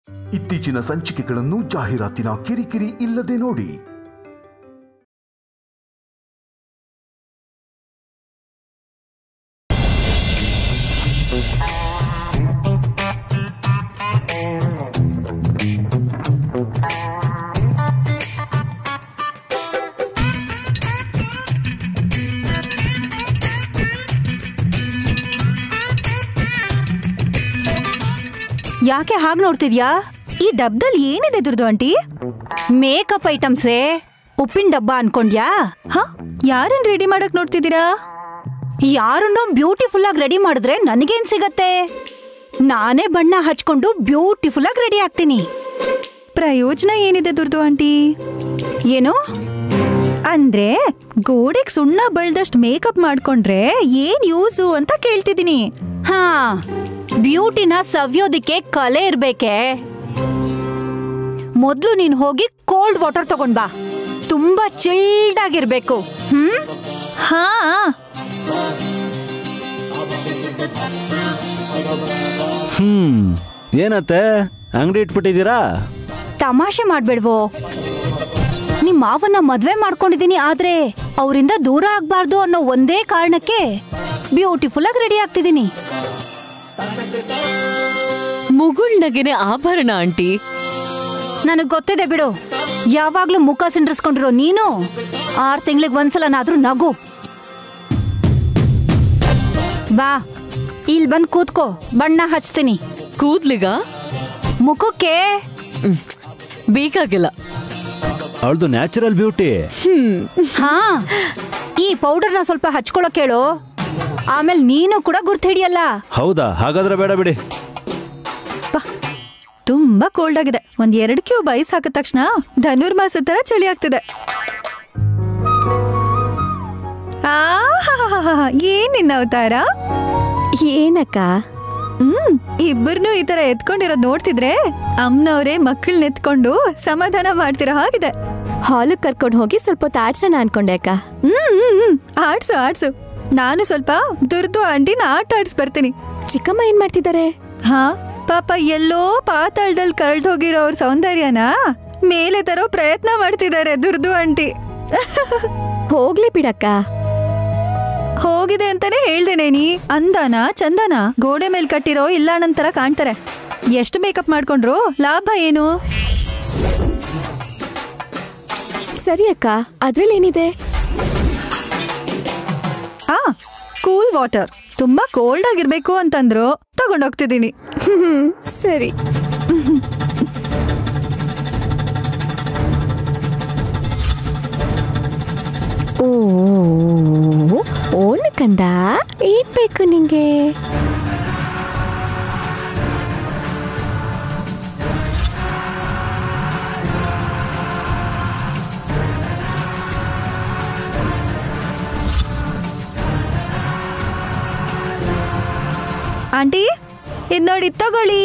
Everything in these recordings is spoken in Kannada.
ಇತ್ತೀಚಿನ ಸಂಚಿಕೆಗಳನ್ನು ಜಾಹೀರಾತಿನ ಕಿರಿಕಿರಿ ಇಲ್ಲದೆ ನೋಡಿ ಯಾಕೆ ಹಾಗೆ ನೋಡ್ತಿದ್ಯಾ ಈ ಡಬ್ದಲ್ಲಿ ಏನಿದೆ ದುರ್ದು ಆಂಟಿ ಮೇಕಪ್ ಐಟಮ್ಸೇ ಉಪ್ಪಿನ ಡಬ್ಬ ಅನ್ಕೊಂಡ್ಯಾ ಹ ಯಾರನ್ ರೆಡಿ ಮಾಡಕ್ ನೋಡ್ತಿದ್ದೀರಾ ಯಾರನ್ನೋ ಬ್ಯೂಟಿಫುಲ್ ಆಗಿ ರೆಡಿ ಮಾಡಿದ್ರೆ ನನಗೇನ್ ಸಿಗತ್ತೆ ನಾನೇ ಬಣ್ಣ ಹಚ್ಕೊಂಡು ಬ್ಯೂಟಿಫುಲ್ ಆಗಿ ರೆಡಿ ಆಗ್ತೀನಿ ಪ್ರಯೋಜನ ಏನಿದೆ ದುರ್ದು ಆಂಟಿ ಏನು ಅಂದ್ರೆ ಗೋಡೆಗ್ ಸುಣ್ಣ ಬಳ್ದಷ್ಟ್ ಮೇಕಪ್ ಮಾಡ್ಕೊಂಡ್ರೆ ಏನ್ ಯೂಸು ಅಂತ ಕೇಳ್ತಿದೀನಿ ಹಾ ಬ್ಯೂಟಿನ ಸವ್ಯೋದಿಕ್ಕೆ ಕಲೆ ಇರ್ಬೇಕೆ ಮೊದ್ಲು ನೀನ್ ಹೋಗಿ ಕೋಲ್ಡ್ ವಾಟರ್ ತಗೊಂಡ್ ಬಾ ತುಂಬಾ ಚಿಲ್ಡ್ ಆಗಿರ್ಬೇಕು ಹ್ಮ್ ಹಾ ಹ್ಮ್ ಏನತ್ತೆ ಅಂಗಡಿ ಇಟ್ಬಿಟ್ಟಿದ್ದೀರಾ ತಮಾಷೆ ಮಾಡ್ಬೇಡ್ವೋ ನಿಮ್ ಮಾವನ್ನ ಮದ್ವೆ ಮಾಡ್ಕೊಂಡಿದೀನಿ ಆದ್ರೆ ಅವರಿಂದ ದೂರ ಆಗ್ಬಾರ್ದು ಅನ್ನೋ ಒಂದೇ ಕಾರಣಕ್ಕೆ ಬ್ಯೂಟಿಫುಲ್ ಆಗಿ ರೆಡಿ ಆಗ್ತಿದೀನಿ ಮುಗುಳ್ನಗೆನೆ ಆಭರಣ ಆಂಟಿ ನನಗ್ ಗೊತ್ತಿದೆ ಬಿಡು ಯಾವಾಗ್ಲೂ ಮುಖ ಸಿಂಡ್ರಿಸ್ಕೊಂಡಿರೋ ನೀನು ಆರ್ ತಿಂಗ್ಳಿಗೆ ಒಂದ್ಸಲನಾದ್ರೂ ನಗು ಬಾ ಇಲ್ ಬಂದ್ ಕೂತ್ಕೋ ಬಣ್ಣ ಹಚ್ತೀನಿ ಕೂದ್ಲಿಗ ಮುಖಕ್ಕೆ ಹ್ಮ್. ಬೇಕಾಗಿಲ್ಲ ಅವಳದು ನ್ಯಾಚುರಲ್ ಬ್ಯೂಟಿ ಹಾ ಈ ಪೌಡರ್ನ ಸ್ವಲ್ಪ ಹಚ್ಕೊಳಕ್ ಹೇಳು ಆಮೇಲೆ ನೀನು ಕೂಡ ಗುರ್ತು ಹಿಡಿಯಲ್ಲ ಹೌದಾ ಹಾಗಾದ್ರೆ ಬೇಡ ಬಿಡಿ ಪ, ತುಂಬಾ ಕೋಲ್ಡ್ ಆಗಿದೆ ಒಂದ್ ಎರಡ್ ಕ್ಯೂಬ್ ಐಸ್ ಹಾಕಿದ ತಕ್ಷಣ ಧನುರ್ಮಾಸ ತರ ಚಳಿ ಆಗ್ತಿದೆ ಆಹಾಹಾಹಾಹಾ, ಏನ್ ನಿನ್ನ ಅವತಾರ ಏನಕ್ಕ ಹ್ಮ್ ಇಬ್ಬರನ್ನು ಈ ತರ ಎತ್ಕೊಂಡಿರೋದ್ ನೋಡ್ತಿದ್ರೆ ಅಮ್ಮನವ್ರೆ ಮಕ್ಕಳನ್ನ ಎತ್ಕೊಂಡು ಸಮಾಧಾನ ಮಾಡ್ತಿರೋ ಹಾಗಿದೆ ಹಾಲು ಕರ್ಕೊಂಡು ಹೋಗಿ ಸ್ವಲ್ಪ ಹೊತ್ತು ಆಡ್ಸೋಣ ಅನ್ಕೊಂಡೆ ಅಕ್ಕ ಹ್ಮ್ ಹ್ಮ್, ಹ್ಮ್ ಆಡ್ಸು ಆಡ್ಸು ನಾನು ಸ್ವಲ್ಪ ದುರ್ದು ಆಂಟಿನ ಆಟ ಆಡ್ಸ್ ಬರ್ತೀನಿ ಚಿಕ್ಕಮ್ಮ ಏನ್ ಮಾಡ್ತಿದ್ದಾರೆ ಹಾ ಪಾಪ ಎಲ್ಲೋ ಪಾತಾಳದಲ್ಲಿ ಕಳ್ದ್ ಹೋಗಿರೋ ಅವ್ರ ಸೌಂದರ್ಯನ ಮೇಲೆ ತರೋ ಪ್ರಯತ್ನ ಮಾಡ್ತಿದ್ದಾರೆ ದುರ್ದು ಆಂಟಿ ಹೋಗ್ಲಿ ಬಿಡಕ್ಕ ಹೋಗಿದೆ ಅಂತಾನೆ ಹೇಳ್ದೇನೇನಿ ಅಂದನ ಚಂದನ ಗೋಡೆ ಮೇಲೆ ಕಟ್ಟಿರೋ ಇಲ್ಲ ನಂತರ ಕಾಣ್ತಾರೆ ಎಷ್ಟು ಮೇಕಪ್ ಮಾಡ್ಕೊಂಡ್ರು ಲಾಭ ಏನು ಸರಿ ಅಕ್ಕ ಅದ್ರಲ್ಲಿ ಏನಿದೆ ಆ ಕೂಲ್ ವಾಟರ್ ತುಂಬಾ ಕೋಲ್ಡ್ ಆಗಿರ್ಬೇಕು ಅಂತಂದ್ರು ತಗೊಂಡೋಗ್ತಿದ್ದೀನಿ ಸರಿ ಓ ಓನ್ ಕಂದ ಏನ್ ಬೇಕು ನಿಂಗೆ ಆಂಟಿ ಇದ್ ನೋಡಿ ಇದ್ ತಗೊಳ್ಳಿ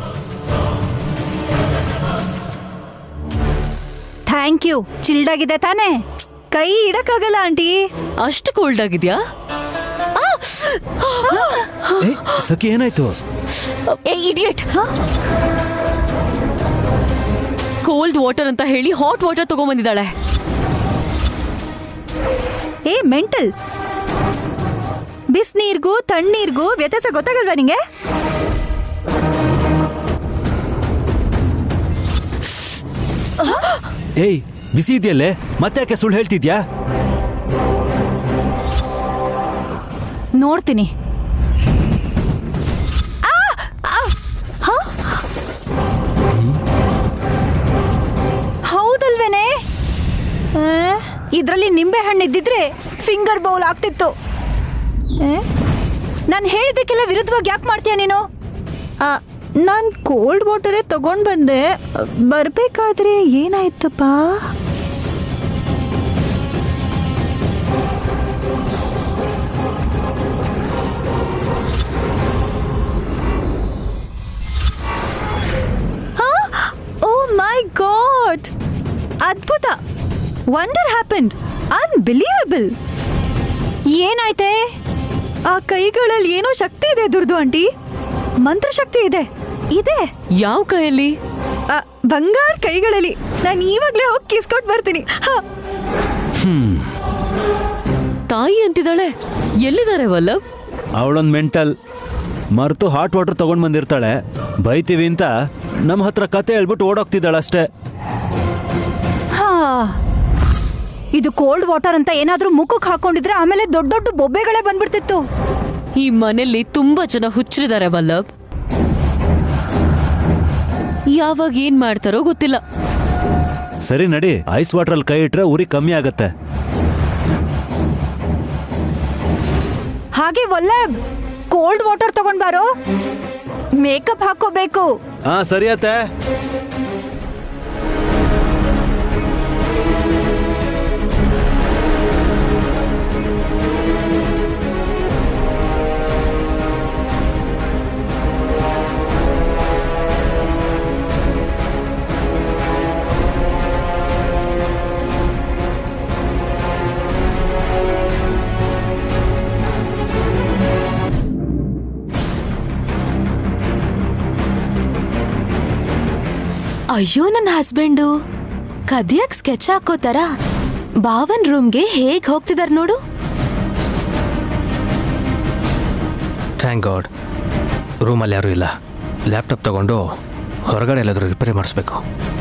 ಥ್ಯಾಂಕ್ ಯು ಚಿಲ್ಡ್ ಆಗಿದೆ ತಾನೇ ಕೈ ಇಡಕ್ಕಾಗಲ್ಲ ಆಂಟಿ ಅಷ್ಟು ಕೋಲ್ಡ್ ಆಗಿದ್ಯಾ ಏ ಸಖಿ ಏನಾಯ್ತು ಏ ಇಡಿಯಟ್ ಕೋಲ್ಡ್ ವಾಟರ್ ಅಂತ ಹೇಳಿ ಹಾಟ್ ವಾಟರ್ ತಗೊಂಬಂದಿದ್ದಾಳೆ ಏ ಮೆಂಟಲ್ ಬಿಸ್ನೀರ್ಗೂ ತಣ್ಣೀರ್ಗೂ ವ್ಯತ್ಯಾಸ ಗೊತ್ತಾಗಲ್ವಾ ನಿಂಗೆ ಏಯ್ ಬಿಸಿ ಇದೆಯಲ್ಲೇ ಮತ್ತೆ ಯಾಕೆ ಸುಳ್ಳು ಹೇಳ್ತಿದ್ಯಾ ನೋಡ್ತೀನಿ ಹೌದಲ್ವೇನೆ ಆ? ಇದ್ರಲ್ಲಿ ನಿಂಬೆ ಹಣ್ಣು ಇದ್ದಿದ್ರೆ ಫಿಂಗರ್ ಬೌಲ್ ಆಗ್ತಿತ್ತು ಏ? ನಾನು ಹೇಳಿದ್ದಕ್ಕೆಲ್ಲ ವಿರುದ್ಧವಾಗಿ ಯಾಕೆ ಮಾಡ್ತೀಯ ನೀನು ಆ, ನಾನ್ ಕೋಲ್ಡ್ ವಾಟರೇ ತಗೊಂಡ್ ಬಂದೆ ಬರ್ಬೇಕಾದ್ರೆ ಏನಾಯ್ತಪ್ಪ ಓ ಮೈ ಗಾಡ್ ಅದ್ಭುತ ವಂಡರ್ ಹ್ಯಾಪನ್ಡ್ ಅನ್ಬಿಲೀವಬಲ್ ಏನಾಯ್ತೆ ಆ ಕೈಗಳಲ್ಲಿ ಏನೋ ಶಕ್ತಿ ಇದೆ ದುರ್ದು ಆಂಟಿ ಮಂತ್ರ ಶಕ್ತಿ ಇದೆ ಇದೆ ಯಾವ ಕೈಯಲ್ಲಿ ಆ, ಬಂಗಾರ ಕೈಗಳಲ್ಲಿ ನಾನು ಇವಾಗ್ಲೇ ಹೋಗಿ ಕಿಸ್ಕೊಟ್ ಬರ್ತೀನಿ ಹಾ ತಾಯಿ ಅಂತಿದ್ದಾಳೆ ಎಲ್ಲಿದ್ದಾರೆ ವಲ್ಲಭ್ ಅವಳೊಂದು ಮೆಂಟಲ್ ಮರೆತು ಹಾಟ್ ವಾಟರ್ ತಗೊಂಡ್ ಬಂದಿರ್ತಾಳೆ ಬೈತೀವಿ ಅಂತ ನಮ್ಮ ಹತ್ರ ಕತೆ ಹೇಳ್ಬಿಟ್ಟು ಓಡೋಗ್ತಿದ್ದಾಳೆ ಅಷ್ಟೇ ಹಾ ಇದು ಕೋಲ್ಡ್ ವಾಟರ್ ಅಂತ ಏನಾದ್ರೂ ಮುಖಕ್ಕೆ ಹಾಕೊಂಡಿದ್ರೆ ಆಮೇಲೆ ದೊಡ್ಡ ದೊಡ್ಡ ಬೊಬ್ಬೆಗಳೇ ಬಂದ್ಬಿಡ್ತಿತ್ತು ಈ ಮನೆಯಲ್ಲಿ ತುಂಬಾ ಜನ ಹುಚ್ಚರಿದ್ದಾರೆ ವಲ್ಲಭ್ ಯಾವಾಗ ಏನ್ ಮಾಡ್ತಾರೋ ಗೊತ್ತಿಲ್ಲ ಸರಿ ನಡಿ ಐಸ್ ವಾಟ್ರಲ್ಲಿ ಕೈ ಇಟ್ರೆ ಉರಿ ಕಮ್ಮಿ ಆಗತ್ತೆ ಹಾಗೆ ವಲ್ಲಭ್ ಕೋಲ್ಡ್ ವಾಟರ್ ತಗೊಂಡ್ ಬಾರೋ ಮೇಕಪ್ ಹಾಕೋಬೇಕು ಹಾ ಸರಿ ಅತ್ತೆ ಅಯ್ಯೋ ನನ್ನ ಹಸ್ಬೆಂಡು ಕದಿಯಕ್ ಸ್ಕೆಚ್ ಹಾಕೋತಾರ ಭಾವನ್ ರೂಮ್ಗೆ ಹೇಗ್ ಹೋಗ್ತಿದಾರ ನೋಡು ಥ್ಯಾಂಕ್ ಗಾಡ್ ರೂಮಲ್ಲಿ ಯಾರೂ ಇಲ್ಲ ಲ್ಯಾಪ್ಟಾಪ್ ತಗೊಂಡು ಹೊರಗಡೆ ಎಲ್ಲಾದರೂ ರಿಪೇರಿ ಮಾಡಿಸ್ಬೇಕು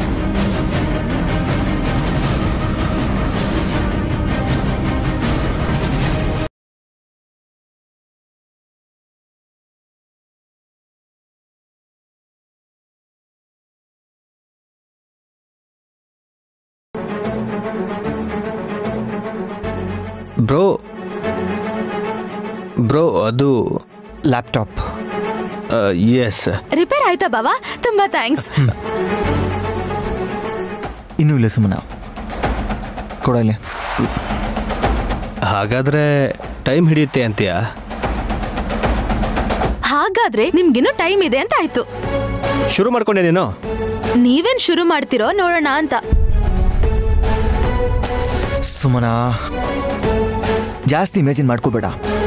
ಬ್ರೋ ಬ್ರೋ ಅದು ಲ್ಯಾಪ್ಟಾಪ್ ಎಸ್ ರಿಪೇರ್ ಆಯ್ತಾ ಬಾವಾ ತುಂಬಾ ಥ್ಯಾಂಕ್ಸ್ ಇನ್ನೂ ಇಲ್ಲ ಸುಮ್ಮನ ಕೊಡಲಿ ಹಾಗಾದ್ರೆ ಟೈಮ್ ಹಿಡಿಯುತ್ತೆ ಅಂತೀಯಾ ಹಾಗಾದ್ರೆ ನಿಮ್ಗಿನ್ನೂ ಟೈಮ್ ಇದೆ ಅಂತ ಆಯ್ತು ಶುರು ಮಾಡ್ಕೊಂಡೆ ನೀನು ನೀವೇನ್ ಶುರು ಮಾಡ್ತಿರೋ ನೋಡೋಣ ಅಂತ ಸುಮನ ಜಾಸ್ತಿ ಇಮೇಜಿನ್ ಮಾಡ್ಕೋಬೇಡ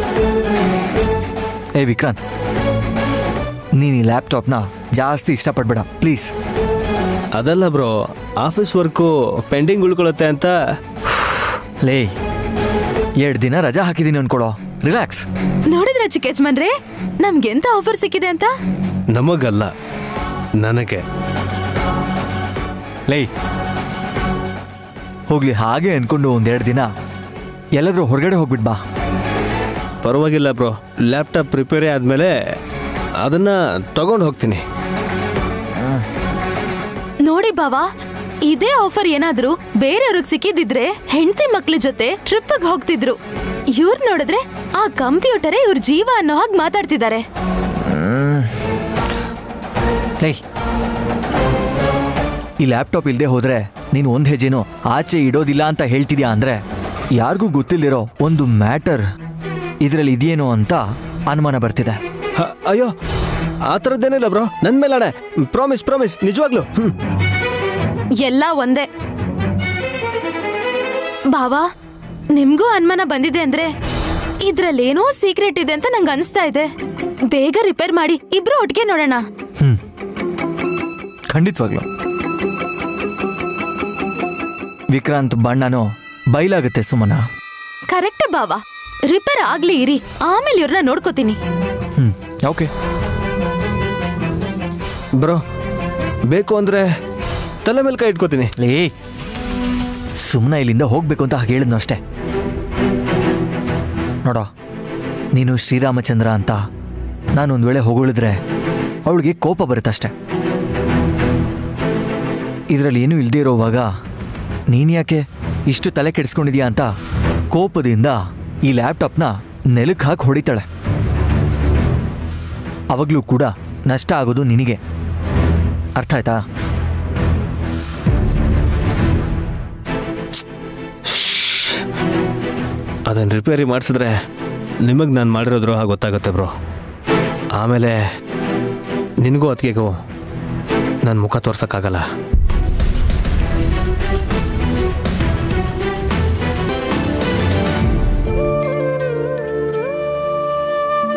ಏ ವಿಕ್ರಾಂತ್ ನೀನು ಈ ಲ್ಯಾಪ್ಟಾಪ್ನ ಜಾಸ್ತಿ ಇಷ್ಟಪಡ್ಬೇಡ ಪ್ಲೀಸ್ ಅದಲ್ಲ ಬ್ರೋ ಆಫೀಸ್ ವರ್ಕು ಪೆಂಡಿಂಗ್ ಉಳ್ಕೊಳ್ಳುತ್ತೆ ಅಂತ ಲೇ ಎರಡು ದಿನ ರಜಾ ಹಾಕಿದ್ದೀನಿ ಅನ್ಕೊಡೋ ರಿಲ್ಯಾಕ್ಸ್ ನೋಡಿದ್ರ ಚಿಕ್ಕ ಯಜಮಾನ್ರೆ ನಮ್ಗೆಂತ ಆಫರ್ ಸಿಕ್ಕಿದೆ ಅಂತ ನಮಗಲ್ಲ ನನಗೆ ಲೇ ಹೋಗ್ಲಿ ಹಾಗೆ ಅನ್ಕೊಂಡು ಒಂದೆರಡು ದಿನ ಎಲ್ಲಾದ್ರೂ ಹೊರಗಡೆ ಹೋಗ್ಬಿಟ್ ಬಾ ಪರವಾಗಿಲ್ಲ ಬ್ರೋ ಲ್ಯಾಪ್ಟಾಪ್ ರಿಪೇರಿ ಆದಮೇಲೆ ಅದನ್ನ ತಗೊಂಡು ಹೋಗ್ತೀನಿ ನೋಡಿ ಬಾವಾ ಇದೇ ಆಫರ್ ಏನಾದ್ರೂ ಬೇರೆಯವ್ರಿಗೆ ಸಿಕ್ಕಿದಿದ್ರೆ ಹೆಂಡತಿ ಮಕ್ಳ ಜೊತೆ ಟ್ರಿಪ್ಗೆ ಹೋಗ್ತಿದ್ರು ಇವ್ರ್ ನೋಡಿದ್ರೆ ಆ ಕಂಪ್ಯೂಟರೇ ಇವ್ರ ಜೀವ ಅನ್ನೋ ಹಾಗೆ ಮಾತಾಡ್ತಿದ್ದಾರೆ ಲೇ ಈ ಲ್ಯಾಪ್ಟಾಪ್ ಇಲ್ಲದೆ ಹೋದ್ರೆ ನೀನು ಒಂದು ಹೆಜ್ಜೆನೂ ಆಚೆ ಇಡೋದಿಲ್ಲ ಅಂತ ಹೇಳ್ತಿದ್ಯಾ ಅಂದ್ರೆ ಯಾರಿಗೂ ಗೊತ್ತಿಲ್ದಿರೋ ಒಂದು ಮ್ಯಾಟರ್ ಇದರಲ್ಲಿ ಇದೆಯೇನೋ ಅಂತ ಅನುಮಾನ ಬರ್ತಿದೆ ಹ, ಅಯ್ಯೋ ಆ ಥರದ್ದೇನಿಲ್ಲ ಬ್ರೋ ನನ್ನ ಮೇಲೆ ಅಡೆ ಪ್ರಾಮಿಸ್ ಪ್ರಾಮಿಸ್ ನಿಜವಾಗ್ಲು ಹ್ಞೂ ಎಲ್ಲ ಒಂದೇ ಬಾವಾ ನಿಮ್ಗೂ ಅನುಮಾನ ಬಂದಿದೆ ಅಂದ್ರೆ ಇದ್ರಲ್ಲೇನೋ ಸೀಕ್ರೆಟ್ ಇದೆ ಅಂತ ನಂಗೆ ಅನ್ಸ್ತಾ ಇದೆ ಬೇಗ ರಿಪೇರ್ ಮಾಡಿ ಇಬ್ರು ಒಟ್ಟಿಗೆ ನೋಡೋಣ ಹ್ಮ್ ಖಂಡಿತವಾಗ್ಲು ವಿಕ್ರಾಂತ್ ಬಣ್ಣನೋ ಬೈಲಾಗುತ್ತೆ ಸುಮನ ಕರೆಕ್ಟ್ ಬಾವಾ ರಿಪೇರ್ ಆಗ್ಲಿ ಇರಿ ಆಮೇಲೆ ಇವ್ರನ್ನ ನೋಡ್ಕೋತೀನಿ ಹ್ಮ್ ಓಕೆ ಬ್ರೋ ಬೇಕು ಅಂದರೆ ತಲೆ ಮೇಲೆ ಕೈ ಇಟ್ಕೋತೀನಿ ಲೇ ಸುಮ್ಮನೆ ಇಲ್ಲಿಂದ ಹೋಗ್ಬೇಕು ಅಂತ ಹಾಗೆ ಹೇಳಿದ್ನು ಅಷ್ಟೇ ನೋಡೋ ನೀನು ಶ್ರೀರಾಮಚಂದ್ರ ಅಂತ ನಾನು ಒಂದು ವೇಳೆ ಹೊಗಳಿದ್ರೆ ಅವಳಿಗೆ ಕೋಪ ಬರುತ್ತಷ್ಟೆ ಇದರಲ್ಲಿ ಏನೂ ಇಲ್ಲದೆ ಇರೋವಾಗ ನೀನು ಯಾಕೆ ಇಷ್ಟು ತಲೆ ಕೆಡಿಸ್ಕೊಂಡಿದ್ಯಾ ಅಂತ ಕೋಪದಿಂದ ಈ ಲ್ಯಾಪ್ಟಾಪ್ನ ನೆಲಕ್ಕೆ ಹಾಕಿ ಹೊಡಿತಾಳೆ ಅವಾಗಲೂ ಕೂಡ ನಷ್ಟ ಆಗೋದು ನಿನಗೆ ಅರ್ಥ ಆಯ್ತಾ ಅದನ್ನು ರಿಪೇರಿ ಮಾಡಿಸಿದ್ರೆ ನಿಮಗೆ ನಾನು ಮಾಡಿರೋ ದ್ರೋಹ ಗೊತ್ತಾಗುತ್ತೆ ಬ್ರೋ ಆಮೇಲೆ ನಿನಗೂ ಅದಕ್ಕೆಗೂ ನನ್ನ ಮುಖ ತೋರ್ಸೋಕ್ಕಾಗಲ್ಲ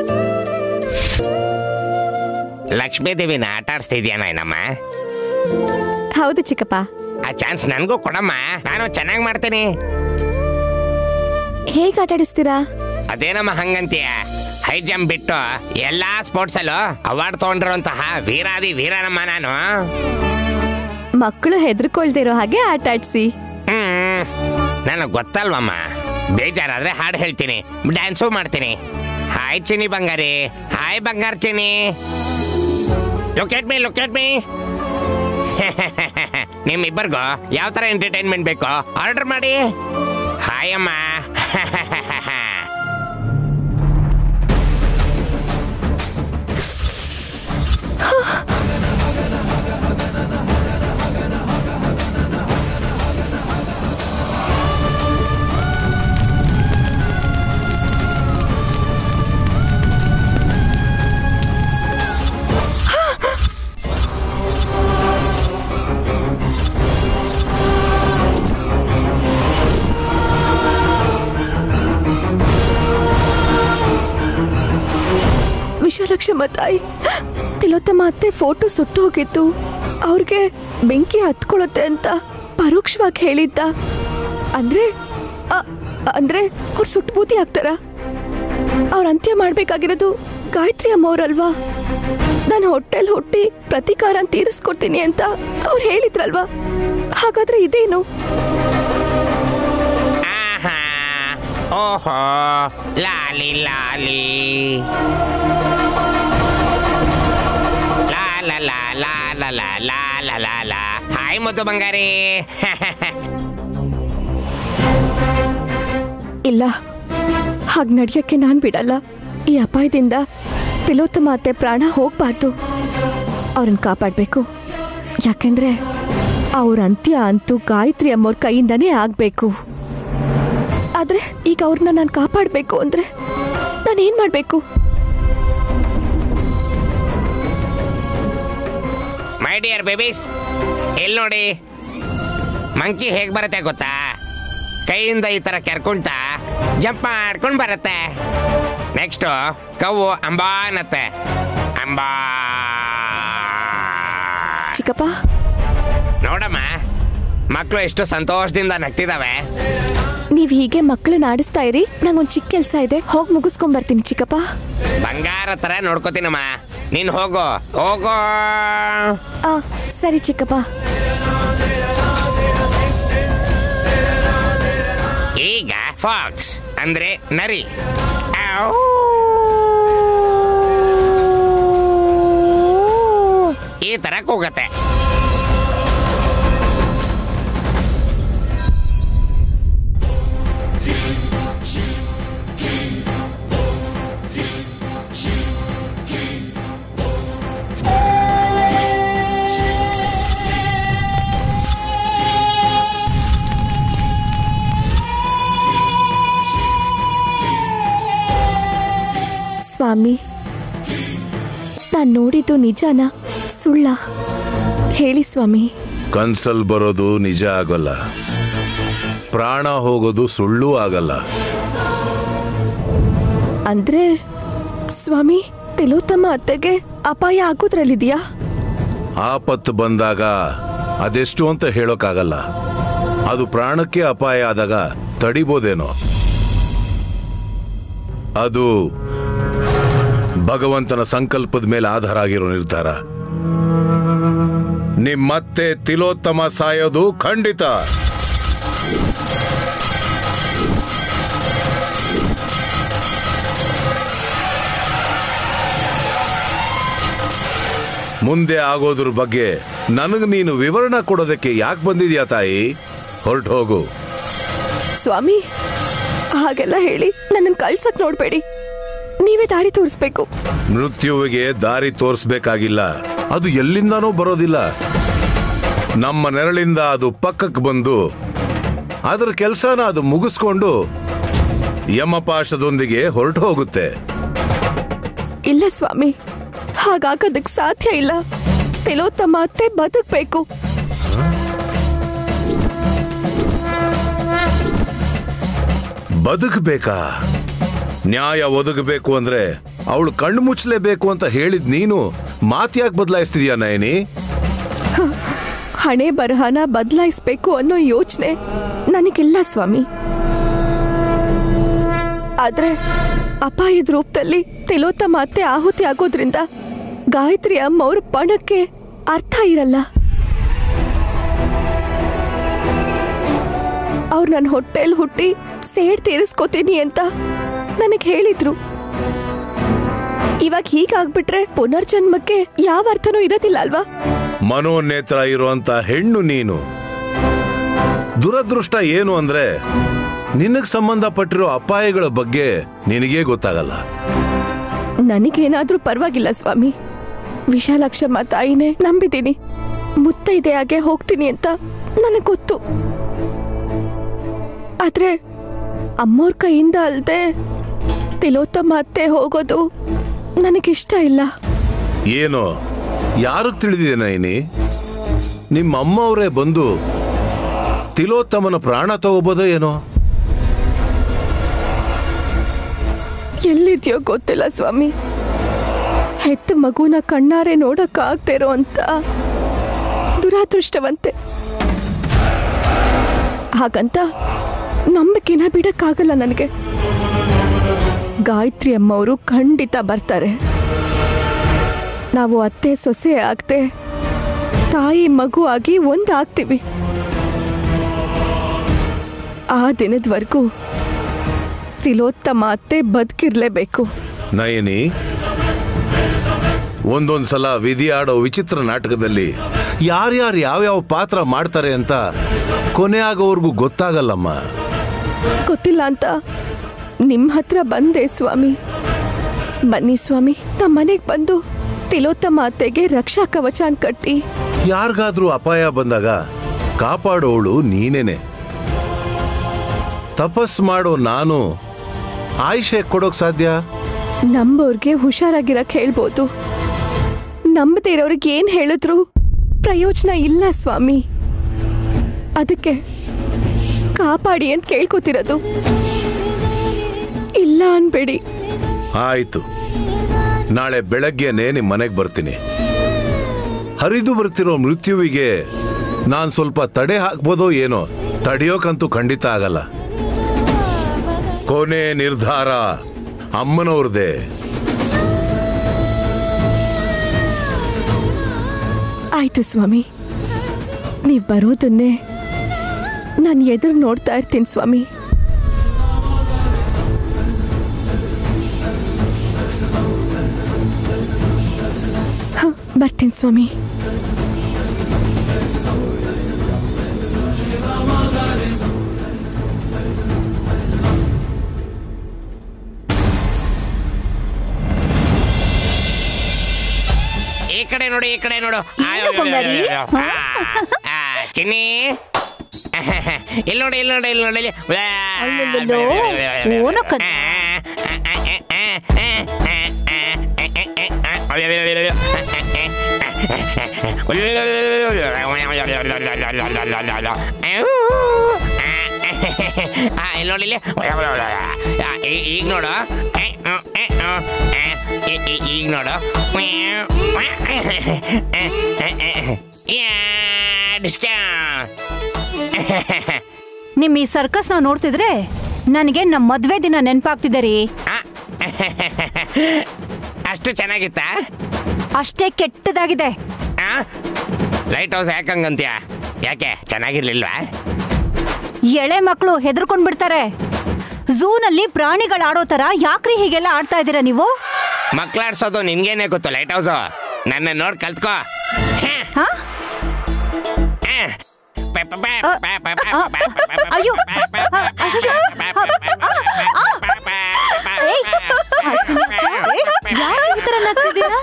ಲಕ್ಷ್ಮೀದೇವಿನ ಆಟ ಆಡಿಸ್ತಿದ್ಯಾ ನಾಯನಮ್ಮ ಹೌದು ಚಿಕ್ಕಪ್ಪ ಆ ಚಾನ್ಸ್ ನನಗೂ ಕೊಡಮ್ಮ ನಾನು ಚೆನ್ನಾಗಿ ಮಾಡ್ತೀನಿ ಹೇಗೆ ಆಟ ಆಡಿಸ್ತೀರಾ ಅದೇನಮ್ಮ ಹಂಗಂತೀಯ ಹೈ ಜಂಪ್ ಬಿಟ್ಟು ಎಲ್ಲಾ ಸ್ಪೋರ್ಟ್ಸ್ ಅಲ್ಲೂ ಅವಾರ್ಡ್ ತಗೊಂಡಿರುವಂತಹ ವೀರಾದಿ ವೀರನಮ್ಮ ನಾನು ಮಕ್ಕಳು ಹೆದರ್ಕೊಳ್ದಿರೋ ಹಾಗೆ ಆಟ ಆಡ್ಸಿ ಹ್ಮ್ ನನಗೆ ಗೊತ್ತಲ್ವಮ್ಮ ಬೇಜಾರಾದ್ರೆ ಹಾಡು ಹೇಳ್ತೀನಿ ಡ್ಯಾನ್ಸು ಮಾಡ್ತೀನಿ ಹಾಯ್ ಚಿನಿ ಬಂಗಾರಿ ಹಾಯ್ ಬಂಗಾರ ಚಿನಿ ಲೊಕೇಟ್ ಮೀ ಲೊಕೇಟ್ ಮೀ ನಿಮ್ಮಿಬ್ಬರಿಗೂ ಯಾವ ಥರ ಎಂಟರ್ಟೈನ್ಮೆಂಟ್ ಬೇಕೋ ಆರ್ಡರ್ ಮಾಡಿ ಹಾಯ್ ಅಮ್ಮ ವಿಶಾಲಕ್ಷಮ್ಮ ತಾಯಿ ತಿಲೋತ್ತಮ ಅತ್ತೆ ಫೋಟೋ ಸುಟ್ಟು ಹೋಗಿತ್ತು ಅವ್ರಿಗೆ ಬೆಂಕಿ ಹತ್ಕೊಳ್ಳುತ್ತೆ ಅಂತ ಪರೋಕ್ಷವಾಗಿ ಹೇಳಿದ್ದ ಅಂದ್ರೆ ಅ- ಅಂದ್ರೆ ಅವ್ರು ಸುಟ್ಟು ಬೂದಿ ಆಗ್ತಾರ ಅವ್ರ ಅಂತ್ಯ ಮಾಡ್ಬೇಕಾಗಿರೋದು ಗಾಯತ್ರಿ ಅಮ್ಮವ್ರಲ್ವಾ ನಾನು ಹೊಟ್ಟೆಲ್ ಹುಟ್ಟಿ ಪ್ರತೀಕಾರ ತೀರಿಸ್ಕೊಡ್ತೀನಿ ಅಂತ ಅವ್ರು ಹೇಳಿದ್ರಲ್ವಾ ಹಾಗಾದ್ರೆ ಇದೇನು ಆಹಾ ಓಹೋ ಲಾಲಿ ಲಾಲಿ ಲಾ ಲಾ ಲಾ ಲಾ ಲಾ ಲಾ ಲಾ ಲಾ ಲಾ ಲಾ ಹಾಯ್ ಮುದ್ದು ಬಂಗಾರಿ ಇಲ್ಲ ಹಾಗೆ ನಡೆಯಕ್ಕೆ ನಾನು ಬಿಡಲ್ಲ ಈ ಅಪಾಯದಿಂದ ತಿಲೋತ್ತಮ ಅತ್ತೆ ಪ್ರಾಣ ಹೋಗ್ಬಾರ್ದು ಅವ್ರನ್ನ ಕಾಪಾಡಬೇಕು ಯಾಕೆಂದ್ರೆ ಅವ್ರ ಅಂತ್ಯ ಅಂತೂ ಗಾಯತ್ರಿ ಅಮ್ಮವ್ರ ಕೈಯಿಂದನೇ ಆಗಬೇಕು ಆದ್ರೆ ಈಗ ಅವ್ರನ್ನ ನಾನು ಕಾಪಾಡಬೇಕು ಅಂದ್ರೆ ನಾನು ಏನು ಮಾಡಬೇಕು ಮೈ ಡಿಯರ್ ಬೇಬೀಸ್ ಎಲ್ಲಿ ನೋಡಿ ಮಂಕಿ ಹೇಗೆ ಬರುತ್ತೆ ಗೊತ್ತಾ ಕೈಯಿಂದ ಈ ಥರ ಕೆರ್ಕೊಂತ ಜಂಪ್ ಮಾಡ್ಕೊಂಡು ಬರುತ್ತೆ ನೆಕ್ಸ್ಟು ಕವ್ವು ಅಂಬಾ ಅನ್ನತ್ತೆ ಅಂಬಾ ಚಿಕ್ಕಪ್ಪ ನೋಡಮ್ಮ ಮಕ್ಕಳು ಎಷ್ಟು ಸಂತೋಷದಿಂದ ನಗ್ತಿದಾವೆ ನೀವು ಹೀಗೆ ಮಕ್ಕಳನ್ನ ಆಡಿಸ್ತಾ ಇರಿ ನಂಗೊಂದು ಚಿಕ್ಕ ಕೆಲಸ ಇದೆ ಹೋಗಿ ಮುಗಿಸ್ಕೊಂಡ್ ಚಿಕ್ಕಪ್ಪ ಬಂಗಾರ ಥರ ನೋಡ್ಕೋತೀನಮ್ಮ ನೀನು ಹೋಗು ಹೋಗೋ ಆ ಸರಿ ಚಿಕ್ಕಪ್ಪ ಈಗ ಫಾಕ್ಸ್ ಅಂದ್ರೆ ನರಿ ಔ. ಈ ತರ ಕೂಗತ್ತೆ ಸ್ವಾಮಿ ನಾನ್ ನೋಡಿದ್ದು ನಿಜಾನ ಸುಳ್ಳ ಹೇಳಿ ಸ್ವಾಮಿ ಕನ್ಸಲ್ ಬರೋದು ನಿಜ ಆಗೋಲ್ಲ ಪ್ರಾಣ ಹೋಗೋದು ಸುಳ್ಳು ಆಗಲ್ಲ ಅಂದ್ರೆ ಸ್ವಾಮಿ ತಿಲೋತ್ತಮ ಅತ್ತೆಗೆ ಅಪಾಯ ಆಗೋದ್ರಲ್ಲಿದ್ಯಾ ಆಪತ್ತು ಬಂದಾಗ ಅದೆಷ್ಟು ಅಂತ ಹೇಳೋಕ್ಕಾಗಲ್ಲ ಅದು ಪ್ರಾಣಕ್ಕೆ ಅಪಾಯ ಆದಾಗ ತಡಿಬೋದೇನೋ ಅದು ಭಗವಂತನ ಸಂಕಲ್ಪದ ಮೇಲೆ ಆಧಾರ ಆಗಿರೋ ನಿರ್ಧಾರ ನಿಮ್ಮತ್ತೆ ತಿಲೋತ್ತಮ ಸಾಯೋದು ಖಂಡಿತ ಮುಂದೆ ಆಗೋದ್ರ ಬಗ್ಗೆ ನನಗೆ ನೀನು ವಿವರಣೆ ಕೊಡೋದಕ್ಕೆ ಯಾಕೆ ಬಂದಿದ್ಯಾ ತಾಯಿ ಹೊರಟು ಹೋಗು ಸ್ವಾಮಿ ಹಾಗೆಲ್ಲ ಹೇಳಿ ನನ್ನನ್ನು ಕಳ್ಸಕ್ ನೋಡ್ಬೇಡಿ ನೀವೇ ದಾರಿ ತೋರಿಸ್ಬೇಕು ಮೃತ್ಯುವಿಗೆ ದಾರಿ ತೋರಿಸ್ಬೇಕಾಗಿಲ್ಲ ಅದು ಎಲ್ಲಿಂದಾನೂ ಬರೋದಿಲ್ಲ ನಮ್ಮ ನೆರಳಿಂದ ಅದು ಪಕ್ಕಕ್ಕೆ ಬಂದು ಅದರ ಕೆಲಸನ ಅದು ಮುಗಿಸ್ಕೊಂಡು ಯಮಪಾಶದೊಂದಿಗೆ ಹೊರಟು ಹೋಗುತ್ತೆ ಇಲ್ಲ ಸ್ವಾಮಿ ಹಾಗಾಗೋದಕ್ ಸಾಧ್ಯ ಇಲ್ಲ ತಿಲೋತ್ತಮ ಅತ್ತೆ ಬದುಕ್ಬೇಕು ಬದುಕಬೇಕಾ ನ್ಯಾಯ ಒದಗಬೇಕು ಅಂದ್ರೆ ಅವಳು ಕಣ್ಣು ಮುಚ್ಚಲೇಬೇಕು ಅಂತ ಹೇಳಿದ್ ನೀನು ಮಾತ್ಯಾಕ್ ಬದಲಾಯಿಸ್ತಿದ್ಯಾ ನಯನಿ ಹಣೆ ಬರಹನ ಬದಲಾಯಿಸ್ಬೇಕು ಅನ್ನೋ ಯೋಚನೆ ನನಗಿಲ್ಲ ಸ್ವಾಮಿ ಆದ್ರೆ ಅಪಾಯದ ರೂಪದಲ್ಲಿ ತಿಲೋತ್ತಮ ಅತ್ತೆ ಆಹುತಿ ಆಗೋದ್ರಿಂದ ಗಾಯತ್ರಿ ಅಮ್ಮ ಅವ್ರ ಪಣಕ್ಕೆ ಅರ್ಥ ಇರಲ್ಲ ಅವ್ರು ನನ್ನ ಹೊಟ್ಟೆಲ್ ಹುಟ್ಟಿ ಸೇಡ್ ತೀರಿಸ್ಕೋತೀನಿ ಅಂತ ನನಗೆ ಹೇಳಿದ್ರು ಇವಾಗ ಹೀಗಾಗ್ಬಿಟ್ರೆ ಪುನರ್ಜನ್ಮಕ್ಕೆ ಯಾವ ಅರ್ಥನೂ ಇರೋದಿಲ್ಲ ಅಲ್ವಾ ಮನೋನೇತ್ರ ಇರುವಂತ ಹೆಣ್ಣು ನೀನು ದುರದೃಷ್ಟ ಏನು ಅಂದ್ರೆ ನಿನಗ್ ಸಂಬಂಧಪಟ್ಟಿರೋ ಅಪಾಯಗಳ ಬಗ್ಗೆ ನಿನಗೇ ಗೊತ್ತಾಗಲ್ಲ ನನಗೇನಾದ್ರೂ ಪರವಾಗಿಲ್ಲ ಸ್ವಾಮಿ ವಿಶಾಲಾಕ್ಷಮ್ಮ ತಾಯಿನೇ ನಂಬಿದ್ದೀನಿ ಮುತ್ತೈದೆಯಾಗೆ ಹೋಗ್ತೀನಿ ಅಂತ ನನಗೆ ಗೊತ್ತು ಆದ್ರೆ ಅಮ್ಮೋರ್ ಕೈಯಿಂದ ಅಲ್ದೆ ತಿಲೋತ್ತಮ ಅತ್ತೆ ಹೋಗೋದು ನನಗಿಷ್ಟ ಇಲ್ಲ ಏನೋ ಯಾರಿಗೆ ತಿಳಿದಿದೆ ನೈನಿ ನಿಮ್ಮ ಅಮ್ಮವರೇ ಬಂದು ತಿಲೋತ್ತಮನ ಪ್ರಾಣ ತಗೋಬೋದೋ ಏನೋ ಎಲ್ಲಿದ್ಯೋ ಗೊತ್ತಿಲ್ಲ ಸ್ವಾಮಿ ಹೆತ್ತ ಮಗುನ ಕಣ್ಣಾರೆ ನೋಡಕ್ಕಾಗ್ದೇ ಇರೋ ಅಂತ ದುರಾದೃಷ್ಟವಂತೆ ಹಾಗಂತ ನಂಬಿಕೆನ ಬಿಡಕ್ಕಾಗಲ್ಲ ನನಗೆ ಗಾಯತ್ರಿ ಅಮ್ಮವರು ಖಂಡಿತ ಬರ್ತಾರೆ ನಾವು ಅತ್ತೆ ಸೊಸೆ ಆಗ್ದೆ ತಾಯಿ ಮಗು ಆಗಿ ಒಂದಾಗ್ತೀವಿ ಆ ದಿನದವರೆಗೂ ತಿಲೋತ್ತಮ ಅತ್ತೆ ಬದುಕಿರ್ಲೇಬೇಕು ನಯನಿ ಒಂದೊಂದ್ ಸಲ ವಿಧಿ ಆಡೋ ವಿಚಿತ್ರ ನಾಟಕದಲ್ಲಿ ಯಾರ್ಯಾರು ಯಾವ್ಯಾವ ಪಾತ್ರ ಮಾಡ್ತಾರೆ ಅಂತ ಕೊನೆ ಆಗೋವರೆಗೂ ಗೊತ್ತಾಗಲ್ಲಮ್ಮ ಗೊತ್ತಿಲ್ಲ ಅಂತ ನಿಮ್ಮ ಹತ್ರ ಬಂದೆ ಸ್ವಾಮಿ ಬನ್ನಿ ಸ್ವಾಮಿ ನಮ್ಮ ಮನೆಗೆ ಬಂದು ತಿಲೋತ್ತಮ ಅತ್ತೆಗೆ ರಕ್ಷಾ ಕವಚಾನ್ ಕಟ್ಟಿ ಯಾರಿಗಾದ್ರೂ ಅಪಾಯ ಬಂದಾಗ ಕಾಪಾಡೋಳು ನೀನೇನೆ ತಪಸ್ ಮಾಡೋ ನಾನು ಆಯುಷೆ ಕೊಡೋಕ್ ಸಾಧ್ಯ ನಂಬೋರ್ಗೆ ಹುಷಾರಾಗಿರಕ್ ಹೇಳ್ಬೋದು ನಂಬದೇ ಇರೋರಿಗೆ ಏನ್ ಹೇಳಿದ್ರು ಪ್ರಯೋಜನ ಇಲ್ಲ ಸ್ವಾಮಿ ಅದಕ್ಕೆ ಕಾಪಾಡಿ ಅಂತ ಕೇಳ್ಕೊತಿರೋದು ಇಲ್ಲ ಅನ್ಬೇಡಿ ಆಯ್ತು ನಾಳೆ ಬೆಳಗ್ಗೆನೆ ನಿಮ್ ಮನೆಗೆ ಬರ್ತೀನಿ ಹರಿದು ಬರ್ತಿರೋ ಮೃತ್ಯುವಿಗೆ ನಾನ್ ಸ್ವಲ್ಪ ತಡೆ ಹಾಕ್ಬೋದೋ ಏನೋ ತಡೆಯೋಕಂತೂ ಖಂಡಿತ ಆಗಲ್ಲ ಕೊನೆ ನಿರ್ಧಾರ ಅಮ್ಮನವ್ರದೇ ಆಯ್ತು ಸ್ವಾಮಿ ನೀವ್ ಬರೋದನ್ನೇ ನಾನು ಎದುರು ನೋಡ್ತಾ ಇರ್ತೀನಿ ಸ್ವಾಮಿ ಹ, ಬರ್ತೀನಿ ಸ್ವಾಮಿ ಈ ಕಡೆ ನೋಡು ಈ ಕಡೆ ನೋಡು ಆ, ಏನು ಬಂಗಾರಿ? ಆ, ಆ, ಚಿನ್ನಿ ಇಲ್ಲಿ ನೋಡಿ ಇಲ್ಲಿ ನೋಡಿ ಇಲ್ಲಿ ನೋಡಿ ಇಲ್ಲಿ. ಅಲ್ಲಲ್ಲಲ್ಲೋ, ಓನೋ ಕತ್- ಆ, ಇಲ್ಲಿ ನೋಡಿ ಇಲ್ಲಿ. ಆ, ಈ- ಈಗ ನೋಡು ಈ- ಈ- ಈಗ ನೋಡು ಯಾ, ಡಿಸ್ಕೌಂಟ್. ನಿಮ್ ಈ ಸರ್ಕಸ್ ನಾವು ನೋಡ್ತಿದ್ರೆ ನನಗೆ ನಮ್ ಮದ್ವೆ ದಿನ ನೆನ್ಪಾಗ್ತಿದೆ ರೀ ಆ, ಅಷ್ಟು ಚೆನ್ನಾಗಿತ್ತಾ ಅಷ್ಟೇ ಕೆಟ್ಟದಾಗಿದೆ ಆ? ಲೈಟ್ ಹೌಸ್ ಯಾಕಂಗಂತ್ಯ ಯಾಕೆ ಚೆನ್ನಾಗಿರ್ಲಿಲ್ವಾ ಎಳೆ ಮಕ್ಕಳು ಹೆದರ್ಕೊಂಡ್ ಬಿಡ್ತಾರೆ ಝೂನಲ್ಲಿ ಪ್ರಾಣಿಗಳು ಆಡೋ ತರ ಯಾಕ್ರಿ ಹೀಗೆಲ್ಲ ಆಡ್ತಾ ಇದ್ದೀರಾ ನೀವು ಮಕ್ಳಾಡ್ಸೋದು ನಿನ್ಗೇನೆ ಗೊತ್ತು ಲೈಟ್ ಹೌಸು ನನ್ನ ನೋಡ್ ಕಲ್ತ್ಕೋ ಹಾ ಅಯ್ಯೋ. ಏಯ್. ಯಾಕೆ ಈ ತರ ನಗ್ತಿದ್ದೀರಾ?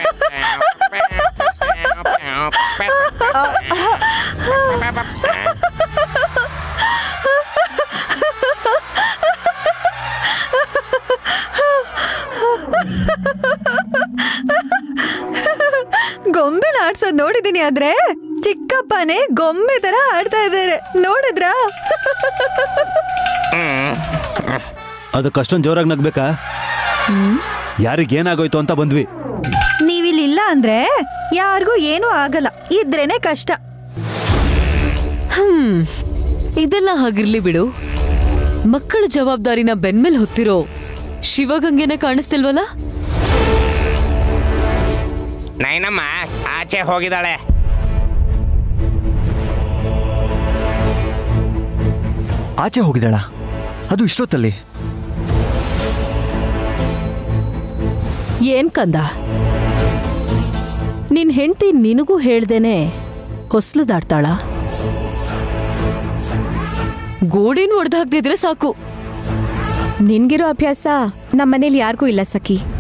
ಗೊಂಬೆನ ಆಡ್ಸೋದ್ ನೋಡಿದೀನಿ ಆದ್ರೆ ಚಿಕ್ಕಪ್ಪನೇ ಗೊಂಬೆ ತರ ಆಡ್ತಾ ಇದ್ದಾರೆ ನೋಡಿದ್ರಾ ಅದಕ್ಕಷ್ಟೊಂದು ಜೋರಾಗಿ ನಗ್ಬೇಕಾ ಯಾರಿಗೇನಾಗೋಯ್ತು ಅಂತ ಬಂದ್ವಿ ನೀವಿಲ್ಲಿ ಇಲ್ಲ ಅಂದ್ರೆ ಯಾರಿಗೂ ಏನೂ ಆಗಲ್ಲ ಇದ್ರೇನೆ ಕಷ್ಟ ಹ್ಮ್ ಇದೆಲ್ಲ ಹಾಗಿರ್ಲಿ ಬಿಡು ಮಕ್ಕಳ ಜವಾಬ್ದಾರಿನ ಬೆನ್ಮೇಲ್ ಹೊತ್ತಿರೋ ಶಿವಗಂಗೆನ ಕಾಣಿಸ್ತಿಲ್ವಲ್ಲ ನೈನಮ್ಮ ಆಚೆ ಹೋಗಿದ್ದಾಳೆ ಆಚೆ ಹೋಗಿದ್ದಾಳ ಅದು ಇಷ್ಟೊತ್ತಲ್ಲಿ ಏನ್ ಕಂದ ನಿನ್ ಹೆಂಡತಿ ನಿನಗೂ ಹೇಳ್ದೇನೆ ಹೊಸ್ಲು ದಾಟ್ತಾಳ ಗೋಡೆನ್ ಒಡೆದು ಹಾಕ್ದಿದ್ರೆ ಸಾಕು ನಿನ್ಗಿರೋ ಅಭ್ಯಾಸ ನಮ್ಮನೇಲಿ ಯಾರಿಗೂ ಇಲ್ಲ ಸಖಿ